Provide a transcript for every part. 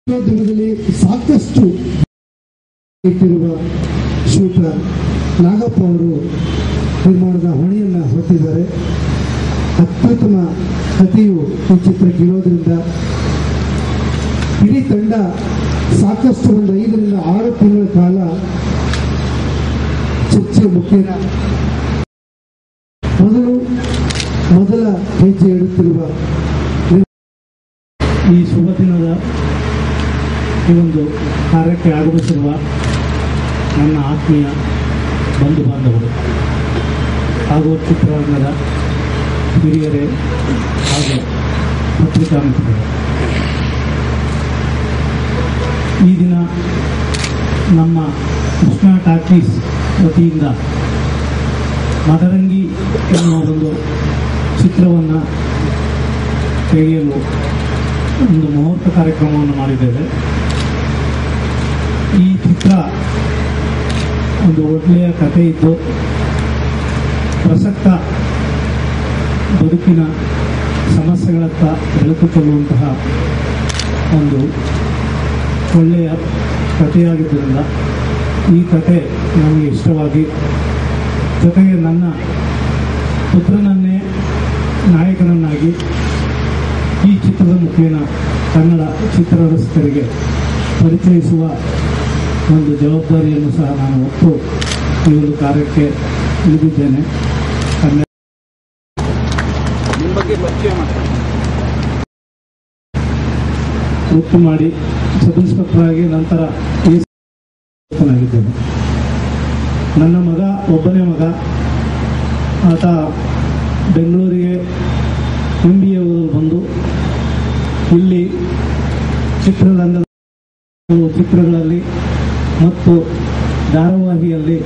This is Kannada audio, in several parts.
ಚಿತ್ರದುರ್ಗದಲ್ಲಿ ಸಾಕಷ್ಟು ಇಟ್ಟಿರುವ ಶೂಟರ್ ನಾಗಪ್ಪ ಅವರು ನಿರ್ಮಾಣದ ಹೊಣೆಯನ್ನು ಹೊತ್ತಿದ್ದಾರೆ ಅತ್ಯುತ್ತಮ ಕಥೆಯು ಈ ಚಿತ್ರಕ್ಕೆ ಇರೋದ್ರಿಂದ ಇಡೀ ತಂಡ ಸಾಕಷ್ಟು ಒಂದು ಐದರಿಂದ ಆರು ತಿಂಗಳ ಕಾಲ ಚರ್ಚೆ ಮುಖೇನ ಮೊದಲು ಮೊದಲ ಹೆಜ್ಜೆ ಇಡುತ್ತಿರುವ ಈ ಶುಭ ದಿನದ ಈ ಒಂದು ಕಾರ್ಯಕ್ಕೆ ಆಗಮಿಸಿರುವ ನನ್ನ ಆತ್ಮೀಯ ಬಂಧು ಬಾಂಧವರು ಹಾಗೂ ಚಿತ್ರರಂಗದ ಹಿರಿಯರೇ ಹಾಗೂ ಪತ್ರಿಕಾ ಮಿತ್ರರೇ ಈ ದಿನ ನಮ್ಮ ಕೃಷ್ಣ ಟಾಕೀಸ್ ವತಿಯಿಂದ ಮದರಂಗಿ ಎನ್ನುವ ಒಂದು ಚಿತ್ರವನ್ನು ತೆಗೆಯಲು ಒಂದು ಮುಹೂರ್ತ ಕಾರ್ಯಕ್ರಮವನ್ನು ಮಾಡಿದ್ದೇವೆ ಈ ಚಿತ್ರ ಒಂದು ಒಳ್ಳೆಯ ಕಥೆ ಇದ್ದು ಪ್ರಸಕ್ತ ಬದುಕಿನ ಸಮಸ್ಯೆಗಳತ್ತ ಬೆಳಕು ಚೆಲ್ಲುವಂತಹ ಒಂದು ಒಳ್ಳೆಯ ಕಥೆಯಾಗಿದ್ದರಿಂದ ಈ ಕಥೆ ನನಗೆ ಇಷ್ಟವಾಗಿ ಜೊತೆಗೆ ನನ್ನ ಪುತ್ರನನ್ನೇ ನಾಯಕನನ್ನಾಗಿ ಈ ಚಿತ್ರದ ಮುಖೇನ ಕನ್ನಡ ಚಿತ್ರರಸಿಕರಿಗೆ ಪರಿಚಯಿಸುವ ಒಂದು ಜವಾಬ್ದಾರಿಯನ್ನು ಸಹ ನಾನು ಒತ್ತು ಈ ಒಂದು ಕಾರ್ಯಕ್ಕೆ ಇಳಿದಿದ್ದೇನೆ ಕನ್ನಡ ನಿಮ್ಮ ಬಗ್ಗೆ ಪರಿಚಯ ಮಾಡಿ ಒತ್ತು ಮಾಡಿ ಸಬ್ ಇನ್ಸ್ಪೆಕ್ಟರ್ ಆಗಿ ನಂತರ ಈ ಆಗಿದ್ದೇನೆ ನನ್ನ ಮಗ ಒಬ್ಬನೇ ಮಗ ಆತ ಬೆಂಗಳೂರಿಗೆ ಎಂ ಬಿ ಎ ಓದಲು ಬಂದು ಇಲ್ಲಿ ಚಿತ್ರರಂಗದ ಚಿತ್ರಗಳಲ್ಲಿ ಮತ್ತು ಧಾರಾವಾಹಿಯಲ್ಲಿ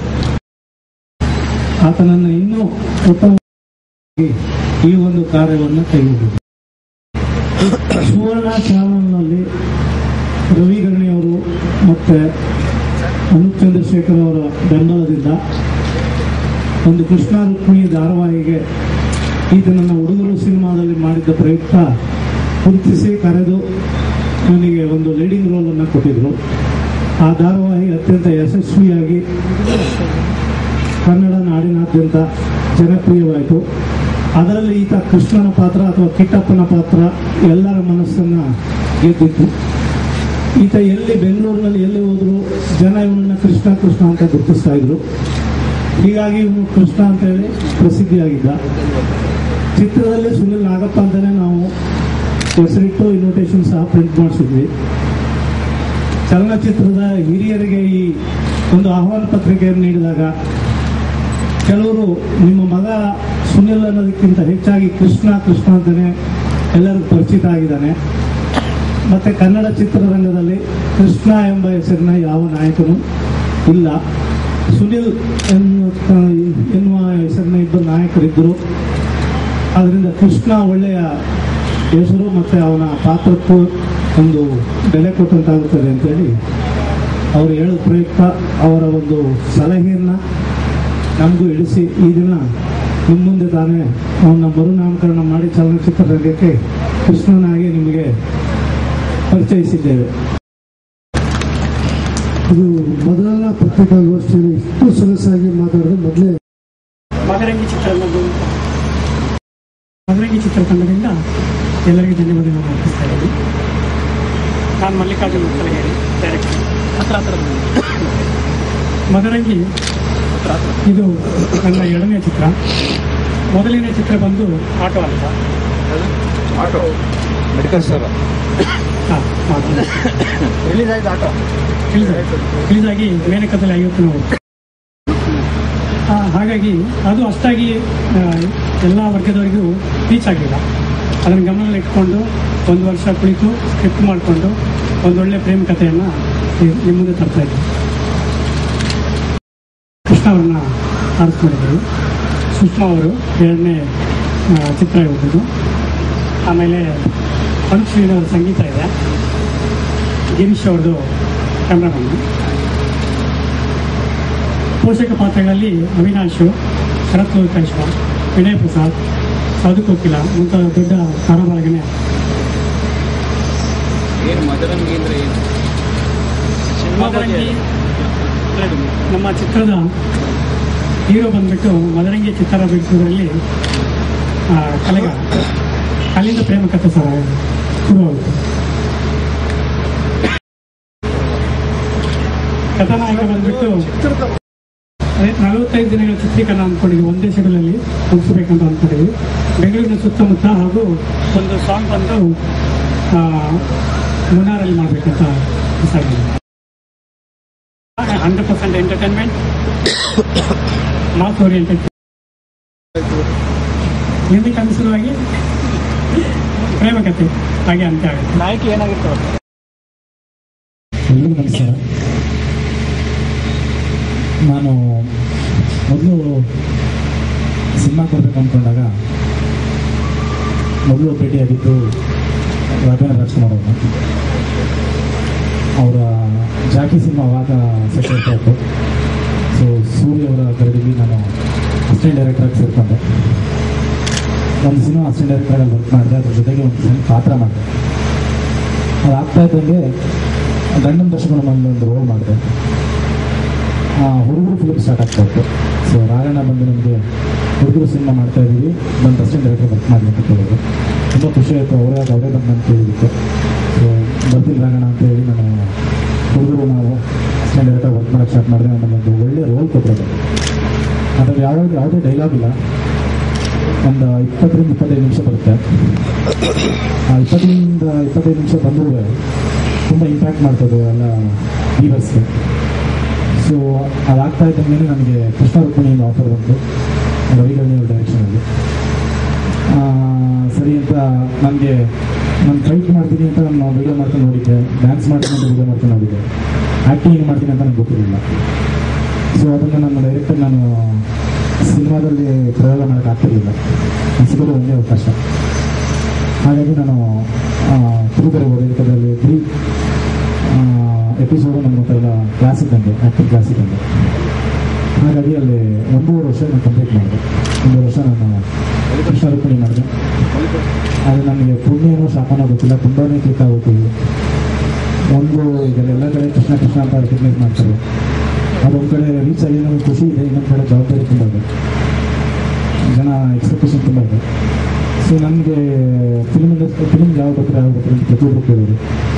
ಆತನನ್ನು ಇನ್ನೂ ಉತ್ತಮವಾಗಿ ಈ ಒಂದು ಕಾರ್ಯವನ್ನು ಕೈಗೊಂಡಿದೆ ಸುವರ್ಣ ಚಾನಲ್ನಲ್ಲಿ ರವಿ ಗಣಿಯವರು ಮತ್ತು ಅನೂಪ್ ಚಂದ್ರಶೇಖರ್ ಅವರ ಬೆಂಬಲದಿಂದ ಒಂದು ಕೃಷ್ಣ ರುಕ್ಮಿಣಿ ಧಾರಾವಾಹಿಗೆ ಈತ ನನ್ನ ಹುಡುಗರು ಸಿನಿಮಾದಲ್ಲಿ ಮಾಡಿದ್ದ ಪ್ರಯುಕ್ತ ಗುರುತಿಸಿ ಕರೆದು ನನಗೆ ಒಂದು ಲೀಡಿಂಗ್ ರೋಲನ್ನು ಕೊಟ್ಟಿದ್ದರು ಆ ಧಾರಾವಾಹಿ ಅತ್ಯಂತ ಯಶಸ್ವಿಯಾಗಿ ಕನ್ನಡ ನಾಡಿನಾದ್ಯಂತ ಜನಪ್ರಿಯವಾಯಿತು ಅದರಲ್ಲಿ ಈತ ಕೃಷ್ಣನ ಪಾತ್ರ ಅಥವಾ ಕಿಟ್ಟಪ್ಪನ ಪಾತ್ರ ಎಲ್ಲರ ಮನಸ್ಸನ್ನು ಗೆದ್ದಿತ್ತು ಈತ ಎಲ್ಲಿ ಬೆಂಗಳೂರಿನಲ್ಲಿ ಎಲ್ಲಿ ಹೋದ್ರು ಜನ ಇವನನ್ನ ಕೃಷ್ಣ ಕೃಷ್ಣ ಅಂತ ಗುರುತಿಸ್ತಾ ಇದ್ರು ಹೀಗಾಗಿ ಇವನು ಕೃಷ್ಣ ಅಂತ ಹೇಳಿ ಪ್ರಸಿದ್ಧಿಯಾಗಿದ್ದ ಚಿತ್ರದಲ್ಲಿ ಸುನಿಲ್ ನಾಗಪ್ಪ ಅಂತಾನೆ ನಾವು ಹೆಸರಿಟ್ಟು ಇನ್ವಿಟೇಷನ್ ಸಹ ಪ್ರಿಂಟ್ ಮಾಡಿಸಿದ್ವಿ ಚಲನಚಿತ್ರದ ಹಿರಿಯರಿಗೆ ಈ ಒಂದು ಆಹ್ವಾನ ಪತ್ರಿಕೆಯನ್ನು ನೀಡಿದಾಗ ಕೆಲವರು ನಿಮ್ಮ ಮಗ ಸುನಿಲ್ ಅನ್ನೋದಕ್ಕಿಂತ ಹೆಚ್ಚಾಗಿ ಕೃಷ್ಣ ಕೃಷ್ಣ ಅಂತಾನೆ ಎಲ್ಲರಿಗೂ ಪರಿಚಿತ ಆಗಿದ್ದಾನೆ ಮತ್ತೆ ಕನ್ನಡ ಚಿತ್ರರಂಗದಲ್ಲಿ ಕೃಷ್ಣ ಎಂಬ ಹೆಸರಿನ ಯಾವ ನಾಯಕನು ಇಲ್ಲ ಸುನಿಲ್ ಎನ್ನುವ ಎನ್ನುವ ಹೆಸರಿನ ಇಬ್ಬರು ನಾಯಕರಿದ್ದರು ಅದರಿಂದ ಕೃಷ್ಣ ಒಳ್ಳೆಯ ಹೆಸರು ಮತ್ತು ಅವನ ಪಾತ್ರಕ್ಕೂ ಒಂದು ಬೆಲೆ ಕೊಟ್ಟಂತಾಗುತ್ತದೆ ಅಂತೇಳಿ ಅವರು ಹೇಳೋ ಪ್ರಯುಕ್ತ ಅವರ ಒಂದು ಸಲಹೆಯನ್ನು ನಮಗೂ ಇಳಿಸಿ ಈ ದಿನ ನಿಮ್ಮ ಮುಂದೆ ತಾನೇ ಅವನ ಮರುನಾಮಕರಣ ಮಾಡಿ ಚಲನಚಿತ್ರ ರಂಗಕ್ಕೆ ಕೃಷ್ಣನಾಗಿ ನಿಮಗೆ ಪರಿಚಯಿಸಿದ್ದೇವೆ ಇದು ಮೊದಲ ಪತ್ರಿಕಾಗೋಷ್ಠಿಯಲ್ಲಿ ಇಷ್ಟು ಸೊಗಸಾಗಿ ಮಾತಾಡಿದ ಮೊದಲೇ ಮದರಂಗಿ ಚಿತ್ರರಂಗದ್ದು ಮದರಂಗಿ ಚಿತ್ರತಂಡದಿಂದ ಎಲ್ಲರಿಗೂ ಧನ್ಯವಾದಗಳನ್ನು ಅರ್ಪಿಸ್ತಾ ಇದ್ದೀನಿ ನಾನು ಮಲ್ಲಿಕಾರ್ಜುನ ಉತ್ತರಗೇರಿ ಡೈರೆಕ್ಟರ್ ಹತ್ರ ಹತ್ರ ಮದರಂಗಿ ಇದು ನನ್ನ ಎರಡನೇ ಚಿತ್ರ ಮೊದಲನೇ ಚಿತ್ರ ಬಂದು ಆಟೋ ಅಂತ ಆಟೋ ಮೆಡಿಕಲ್ ಸ್ಟೋರ್ ಹಾಂ ರಿಲೀಸ್ ಆಯ್ತು ಆಟೋ ರಿಲೀಸ್ ಆಗಿ ಮೇನಕದಲ್ಲಿ ಐವತ್ತು ನಾವು ಆ, ಹಾಗಾಗಿ ಅದು ಅಷ್ಟಾಗಿ ಆ, ಎಲ್ಲ ವರ್ಗದವರಿಗೂ ರೀಚ್ ಆಗಲಿಲ್ಲ ಅದನ್ನು ಗಮನದಲ್ಲಿ ಇಟ್ಕೊಂಡು ಒಂದು ವರ್ಷ ಕುಳಿತು ಸ್ಕ್ರಿಪ್ಟ್ ಮಾಡಿಕೊಂಡು ಒಂದೊಳ್ಳೆ ಪ್ರೇಮ ಕಥೆಯನ್ನು ನಿಮ್ಮ ಮುಂದೆ ತರ್ತಾ ಇದ್ದೆ ಕೃಷ್ಣ ಅವ್ರನ್ನ ಆರಿಸ್ಕೊಂಡಿದ್ದರು ಸುಷ್ಮಾ ಅವರು ಎರಡನೇ ಆ, ಚಿತ್ರ ಇರ್ಬೋದು ಆಮೇಲೆ ಅನುಪ್ ಶ್ರೀನವರ ಸಂಗೀತ ಇದೆ ಗಿರೀಶ್ ಅವ್ರದ್ದು ಕ್ಯಾಮ್ರಾಮನ್ ಪೋಷಕ ಪಾತ್ರಗಳಲ್ಲಿ ಅವಿನಾಶು ಶರತ್ ಲೋಕೇಶ್ವ ವಿನಯ್ ಪ್ರಸಾದ್ ಸಾಧು ಕೋಕಿಲ ಮುಂತಾದ ದೊಡ್ಡ ತಾರಾಬಳಗನೆ ಏನು ಮದರಂಗಿ ಅಂದ್ರೆ ಏನು ಮದರಂಗಿ ನಮ್ಮ ಚಿತ್ರದ ಹೀರೋ ಬಂದ್ಬಿಟ್ಟು ಮದರಂಗಿ ಚಿತ್ರ ಬಿಡಿಸೋದ್ರಲ್ಲಿ ಕಲೆಗ ಅಲ್ಲಿಂದ ಪ್ರೇಮ ಕಥೆ ಸರ್ ಶುರುವಾಗುತ್ತೆ ಕಥಾನಾಯಕ ಬಂದ್ಬಿಟ್ಟು ಅದೇ ನಲವತ್ತೈದು ದಿನಗಳ ಚಿತ್ರೀಕರಣ ಅಂದ್ಕೊಂಡಿದ್ವಿ ಒಂದೇ ಶೆಡ್ಯೂಲಲ್ಲಿ ಮುಗಿಸ್ಬೇಕಂತ ಅಂದ್ಕೊಂಡಿದ್ವಿ ಬೆಂಗಳೂರಿನ ಸುತ್ತಮುತ್ತ ಹಾಗೂ ಒಂದು ಸಾಂಗ್ ಬಂದು ಆ, ಮುನ್ನಾರಲ್ಲಿ ಮಾಡಬೇಕಂತ decide hundred percent entertainment mass oriented music ಅನುಸಾರವಾಗಿ ಪ್ರೇಮ ಕಥೆ ಹಾಗೆ ಅಂತ ಆಗುತ್ತೆ ನಾಯಕಿ ಏನಾಗಿರ್ತಾವ ಎಲ್ರಿಗೂ ನಮಸ್ಕಾರ ನಾನು ಮೊದಲು ಸಿನಿಮಾ ಕೊಡ್ಬೇಕು ಅಂದ್ಕೊಂಡಾಗ ಮೊದಲು ಭೇಟಿಯಾಗಿದ್ದು ರಾಘವೇಂದ್ರ ರಾಜ್ಕುಮಾರ್ ಅವ್ರನ್ನ ಅವರ ಜಾಕಿ ಸಿನಿಮಾ ಅವಾಗ ಸೆಟ್ ಆಗ್ತಾ ಇತ್ತು ಸೊ ಸೂರ್ಯ ಅವರ ಕರೆದಿದ್ದು ನಾನು ಅಸಿಸ್ಟೆಂಟ್ ಡೈರೆಕ್ಟರಾಗಿ ಸೇರಿಕೊಂಡೆ ಒಂದು ಸಿನಿಮಾ ಅಸಿಸ್ಟೆಂಟ್ ಡೈರೆಕ್ಟರಾಗಿ ವರ್ಕ್ ಮಾಡಿದೆ ಅದ್ರ ಜೊತೆಗೆ ಒಂದು ಸಿನಿಮಾ ಪಾತ್ರ ಮಾಡಿದೆ ಅದು ಆಗ್ತಾ ಇದ್ದಂಗೆ ಗಂಡನ ದರ್ಶನ ಒಂದು ರೋಲ್ ಮಾಡಿದೆ ಹುಡುಗರು ಫಿಲ್ಮ್ ಸ್ಟಾರ್ಟ್ ಆಗ್ತಾ ಇತ್ತು ಸೊ ರಾಯಣ್ಣ ಬಂದು ನಮಗೆ ಹುಡುಗರು ಸಿನಿಮಾ ಮಾಡ್ತಾ ಇದ್ದೀವಿ ಬಂದು ಅಸಿಸ್ಟೆಂಟ್ ಡೈರೆಕ್ಟರ್ ವರ್ಕ್ ಮಾಡಲಿ ಅಂತ ಕೇಳಿದ್ರು ತುಂಬ ಖುಷಿ ಆಯಿತು ಅವರೇ ಅವರೇ ಬಂದು ನಾನು ಕೇಳಿದ್ದಕ್ಕೆ ಸೊ ಬರ್ತೀನಿ ರಾಯಣ್ಣ ಅಂತ ಹೇಳಿ ನಾನು ಹುಡುಗರು ನಾವು ಅಸಿಸ್ಟೆಂಟ್ ಡೈರೆಕ್ಟರ್ ವರ್ಕ್ ಮಾಡೋಕ್ಕೆ ಸ್ಟಾರ್ಟ್ ಮಾಡಿದ್ರೆ ನಮಗೊಂದು ಒಳ್ಳೆ ರೋಲ್ ಕೊಟ್ಟರು ಅದ್ರಲ್ಲಿ ಯಾವ್ದು ಯಾವುದೇ ಡೈಲಾಗ್ ಇಲ್ಲ ಒಂದು ಇಪ್ಪತ್ತರಿಂದ ಇಪ್ಪತ್ತೈದು ನಿಮಿಷ ಬರುತ್ತೆ ಆ ಇಪ್ಪತ್ತರಿಂದ ಇಪ್ಪತ್ತೈದು ನಿಮಿಷ ಬಂದರೂ ತುಂಬ ಇಂಪ್ಯಾಕ್ಟ್ ಮಾಡ್ತದೆ ಎಲ್ಲ ವ್ಯೂವರ್ಸ್ಗೆ ಸೊ ಅದಾಗ್ತಾ ಇದ್ದಂಗೆ ನನಗೆ ಕೃಷ್ಣ ರುಕ್ಮಿಣಿಯಿಂದ ಆಫರ್ ಬಂತು ರವಿಗಳ್ಳಿ ಅವ್ರ ಡೈರೆಕ್ಷನಲ್ಲಿ ಸರಿ ಅಂತ ನನಗೆ ನಾನು ಫೈಟ್ ಮಾಡ್ತೀನಿ ಅಂತ ನಾನು ವಿಡಿಯೋ ಮಾಡ್ಕೊಂಡು ನೋಡಿದ್ದೆ ಡ್ಯಾನ್ಸ್ ಮಾಡ್ತೀನಿ ಅಂತ ವಿಡಿಯೋ ಮಾಡ್ಕೊಂಡು ನೋಡಿದ್ದೆ ಆ್ಯಕ್ಟಿಂಗ್ ಮಾಡ್ತೀನಿ ಅಂತ ನನಗೆ ಗೊತ್ತಿರಲಿಲ್ಲ ಸೊ ಅದನ್ನು ನಾನು ಡೈರೆಕ್ಟಾಗಿ ನಾನು ಸಿನಿಮಾದಲ್ಲಿ ಪ್ರಯೋಗ ಮಾಡೋಕ್ಕೆ ಆಗ್ತಿರ್ಲಿಲ್ಲ ಸಿಗೋದು ಒಂದೇ ಅವಕಾಶ ಹಾಗಾಗಿ ನಾನು ತಿರುಗರೆ ಓದಿರ್ತದಲ್ಲಿ ತ್ರೀ ಎಪಿಸೋಡು ನನ್ನ ಒಂಥರ ಕ್ಲಾಸ್ ಇದ್ದಂಗೆ ಆ್ಯಕ್ಟಿಂಗ್ ಕ್ಲಾಸ್ ಇದ್ದಂಗೆ ಹಾಗಾಗಿ ಅಲ್ಲಿ ಒಂದೂವರೆ ವರ್ಷ ನಾನು ಕಂಪ್ಲೀಟ್ ಮಾಡಿದೆ ಒಂದೂವರೆ ವರ್ಷ ನಾನು ಕೃಷ್ಣ ರುಕ್ಮಿಣಿ ಮಾಡಿದೆ ಅದು ನನಗೆ ಪುಣ್ಯನೋ ಶಾಪನೋ ಗೊತ್ತಿಲ್ಲ ತುಂಬಾನೇ ಕ್ಲಿಕ್ ಆಗುತ್ತಿದೆ ಒಂದು ಈಗ ಎಲ್ಲ ಕಡೆ ಕೃಷ್ಣ ಕೃಷ್ಣ ಅಂತ ರೆಕಗ್ನೈಸ್ ಮಾಡ್ತಾರೆ ಅದೊಂದು ಕಡೆ ರೀಚ್ ಆಗಿ ನಮಗೆ ಖುಷಿ ಇದೆ ಇನ್ನೊಂದು ಕಡೆ ಜವಾಬ್ದಾರಿ ತುಂಬ ಇದೆ ಜನ ಎಕ್ಸ್ಪೆಕ್ಟೇಷನ್ ತುಂಬ ಇದೆ ಸೊ ನನಗೆ ಫಿಲ್ಮ್ ಇಂಡಸ್ಟ್ರಿ ಫಿಲ್ಮ್ ಯಾವ ಬರ್ತಾರೆ ಯಾವ ಬರ್ತಾರೆ ಅಂತ ಪ್ರತಿಯೊಬ್ಬರು ಕೇಳೋದು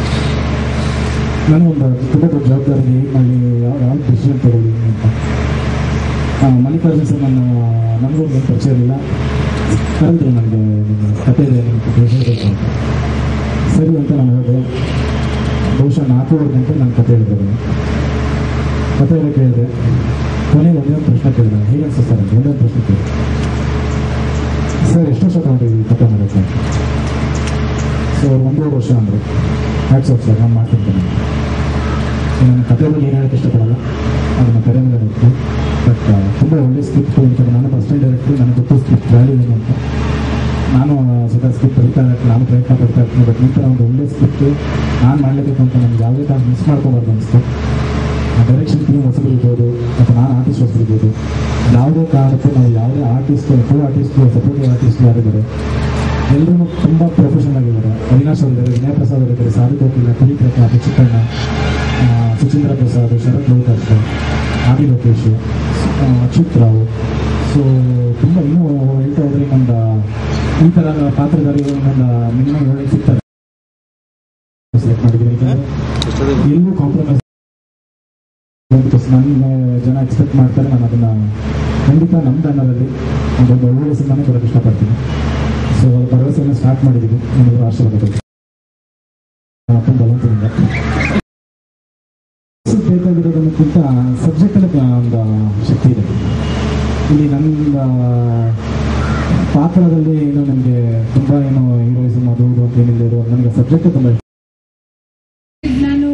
ನಾನು ಒಂದು ತುಂಬ ದೊಡ್ಡ ಜವಾಬ್ದಾರಿ ಮಾಡಿ ಯಾವ ಯಾವ ಡಿಸಿಷನ್ ತಗೊಳ್ಳಿ ಅಂತ ಆ, ಮಲ್ಲಿಕಾರ್ಜುನ್ ಸರ್ ನನ್ನ ನನಗೂ ಏನು ಪರಿಚಯ ಇರಲಿಲ್ಲ ಕರೆದ್ರು ನನಗೆ ನಿಮ್ಮ ಕತೆ ಇದೆ ನಿಮ್ಗೆ ಹೇಳ್ಬೇಕು ಅಂತ ಸರಿ ಅಂತ ನಾನು ಹೇಳಿದೆ ಬಹುಶಃ ನಾಲ್ಕೂವರೆ ಗಂಟೆ ನನ್ನ ಕತೆ ಹೇಳಿದ್ರು ಕತೆ ಎಲ್ಲ ಕೇಳಿದೆ ಕೊನೆಗೆ ಒಂದೇ ಒಂದು ಪ್ರಶ್ನೆ ಕೇಳಿದೆ ಹೇಗೆ ಅನ್ಸುತ್ತೆ ಸರ್ ಅಂತ ಒಂದೇ ಒಂದು ಪ್ರಶ್ನೆ ಕೇಳಿದೆ ಸರ್ ಎಷ್ಟು ವರ್ಷ ತಗೊಂಡಿದ್ದೀವಿ ಕತೆ ಮಾಡೋಕ್ಕೆ ಸೊ ಅವ್ರು ಒಂದೂವರೆ ವರ್ಷ ಅಂದರು ಹ್ಯಾಟ್ಸ್ ಆಫ್ ಸರ್ ನಾನು ಮಾಡ್ತಿರ್ತೀನಿ ನನ್ನ ಕತೆ ಬಗ್ಗೆ ಏನು ಹೇಳೋಕ್ಕೆ ಇಷ್ಟಪಡಲ್ಲ ಅದನ್ನು ಕರೆ ಮೇಲೆ ಇರುತ್ತೆ ಬಟ್ ತುಂಬ ಒಳ್ಳೆ ಸ್ಕ್ರಿಪ್ಟ್ ಅಂತ ನಾನು ಫಸ್ಟ್ ಡೈರೆಕ್ಟ್ರು ನನಗೆ ಗೊತ್ತು ಸ್ಕ್ರಿಪ್ಟ್ ವ್ಯಾಲ್ಯೂ ಏನು ಅಂತ ನಾನು ಸದಾ ಸ್ಕ್ರಿಪ್ಟ್ ಬರೀತಾ ಇರಕ್ಕೆ ನಾನು ಪ್ರಯತ್ನ ಪಡ್ತಾ ಇರ್ತೀನಿ ಬಟ್ ಈ ಥರ ಒಂದು ಒಳ್ಳೆ ಸ್ಕ್ರಿಪ್ಟ್ ನಾನು ಮಾಡಲೇಬೇಕು ಅಂತ ನನಗೆ ಯಾವುದೇ ಕಾರಣ ಮಿಸ್ ಮಾಡ್ಕೋಬಾರ್ದು ಅನಿಸ್ತು ಡೈರೆಕ್ಷನ್ ಟೀಮ್ ಹೊಸಬರು ಇರ್ಬೋದು ಅಥವಾ ನಾನು ಆರ್ಟಿಸ್ಟ್ ಹೊಸಬರು ಇರ್ಬೋದು ಯಾವುದೇ ಕಾರಣಕ್ಕೂ ನಾವು ಯಾವುದೇ artist co artist supportive artist ಯಾರಿದ್ದಾರೆ ಎಲ್ಲರೂ ತುಂಬ ಪ್ರೊಫೆಷನಲ್ ಆಗಿದ್ದಾರೆ ಅವಿನಾಶ್ ಅವರಿದ್ದಾರೆ ವಿನಯ್ ಪ್ರಸಾದ್ ಅವರಿದ್ದಾರೆ ಸಾಧು ಕೋಕಿಲ ಕುಲಿ ಪ್ರತಾಪ್ ಚಿಕ್ಕಣ್ಣ ಆ, ಸುಚೀಂದ್ರ ಪ್ರಸಾದ್ ಶರತ್ ಲೋಕರ್ಷ ಆದಿ ಲೋಕೇಶ್ ಆ, ಅಚ್ಯುತ್ ರಾವ್ ಸೊ ತುಂಬ ಇನ್ನೂ ಹೇಳ್ತಾ ಹೋದ್ರೆ ಇನ್ನೊಂದು ಈ ಥರ ಪಾತ್ರಧಾರಿಗಳು ಇನ್ನೊಂದು ಮಿನಿಮಮ್ ಏಳು ಸಿಗ್ತಾರೆ ಸೆಲೆಕ್ಟ್ ಮಾಡಿದ್ದೀನಿ ಯಾಕಂದ್ರೆ ಎಲ್ಲೂ ಕಾಂಪ್ರಮೈಸ್ ನನ್ನ ಜನ ಎಕ್ಸ್ಪೆಕ್ಟ್ ಮಾಡ್ತಾರೆ ನಾನು ಅದನ್ನ ಖಂಡಿತ ನಮ್ಮ ಬ್ಯಾನರಲ್ಲಿ ಒಂದೊಂದು ಒಳ್ಳೆ ಸಿನಿಮಾನೇ ಕೊಡೋಕ್ಕೆ ಇಷ್ಟಪಡ್ತೀನಿ ಸೊ ಅದು ಭರವಸೆಯನ್ನು ಸ್ಟಾರ್ಟ್ ಮಾಡಿದ್ದೀವಿ ನಿಮಗೆ ಆಶೀರ್ವಾದಗಳು ಅಪ್ಪನ ಬಲವಂತದಿಂದ ಬೇಕಾಗಿರೋದನ್ನಕ್ಕಿಂತ ಸಬ್ಜೆಕ್ಟಲ್ಲಿ ಒಂದು ಶಕ್ತಿ ಇದೆ ಇಲ್ಲಿ ನನ್ನ ಪಾತ್ರದಲ್ಲಿ ಏನು ನನಗೆ ತುಂಬ ಏನು ಹೀರೋಯಿಸಮ್ ಅದು ಇದು ಅಂತ ಏನಿಲ್ಲ ಇರೋ ನನಗೆ ಸಬ್ಜೆಕ್ಟ್ ತುಂಬ ಇಷ್ಟ ನಾನು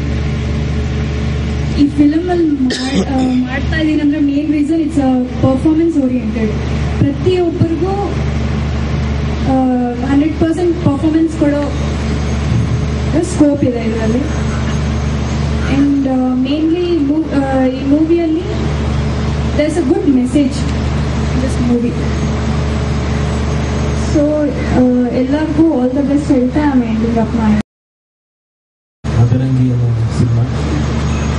ಈ ಫಿಲಮ್ ಅಲ್ಲಿ ಮಾಡ್ತಾ ಇದ್ದೀನಿ ಅಂದ್ರೆ main reason it's performance oriented ಪ್ರತಿಯೊಬ್ಬರಿಗೂ ಹಂಡ್ರೆಡ್ ಪರ್ಸೆಂಟ್ ಪರ್ಫಾರ್ಮೆನ್ಸ್ ಕೊಡೋ ಸ್ಕೋಪ್ ಇದೆ ಇದರಲ್ಲಿ ಆ್ಯಂಡ್ ಮೇನ್ಲಿ ಈ ಮೂವಿಯಲ್ಲಿ there's a good message this movie so ಎಲ್ಲರಿಗೂ ಆಲ್ ದ ಬೆಸ್ಟ್ ಹೇಳ್ತಾ ಆಮೇಲೆ ಎಂಡಿಂಗ್ ಅಪ್ ಮಾಡಿ ಅದರಂಗಿ ಅನ್ನೋ ಸಿನಿಮಾ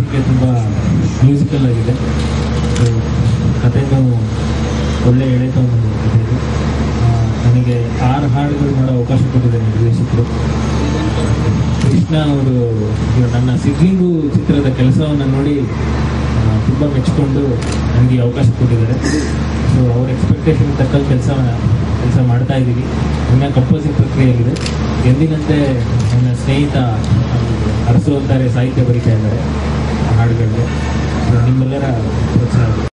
ಕೇಳೋದಕ್ಕೆ ತುಂಬ ಮ್ಯೂಸಿಕಲ್ ಆಗಿದೆ ಸೊ ಕಥೆನೂ ಒಳ್ಳೆ ಎಳೆತವನ್ನು ಕಥೆ ಇದು ಆ, ನನಗೆ ಆರು ಹಾಡುಗಳು ಮಾಡೋ ಅವಕಾಶ ಕೊಟ್ಟಿದ್ದಾರೆ ನಿರ್ದೇಶಕರು ಕೃಷ್ಣ ಅವರು ಇವಾಗ ನನ್ನ ಸಿದ್ಲಿಂಗು ಚಿತ್ರದ ಕೆಲಸವನ್ನು ನೋಡಿ ತುಂಬ ಮೆಚ್ಚಿಕೊಂಡು ನನಗೆ ಈ ಅವಕಾಶ ಕೊಟ್ಟಿದ್ದಾರೆ ಸೊ ಅವ್ರ ಎಕ್ಸ್ಪೆಕ್ಟೇಷನ್ ತಕ್ಕ ಕೆಲಸ ಕೆಲಸ ಮಾಡ್ತಾ ಇದ್ದೀವಿ ಇನ್ನು ಕಂಪೋಸಿಂಗ್ ಪ್ರಕ್ರಿಯೆಯಾಗಿದೆ ಎಂದಿನಂತೆ ನನ್ನ ಸ್ನೇಹಿತ ಅರಸು ಅಂತಾರೆ ಸಾಹಿತ್ಯ ಬರೀತಾ ಇದ್ದಾರೆ ಆ ಹಾಡುಗಳಿಗೆ ಸೊ ನಿಮ್ಮೆಲ್ಲರ ಪ್ರೋತ್ಸಾಹ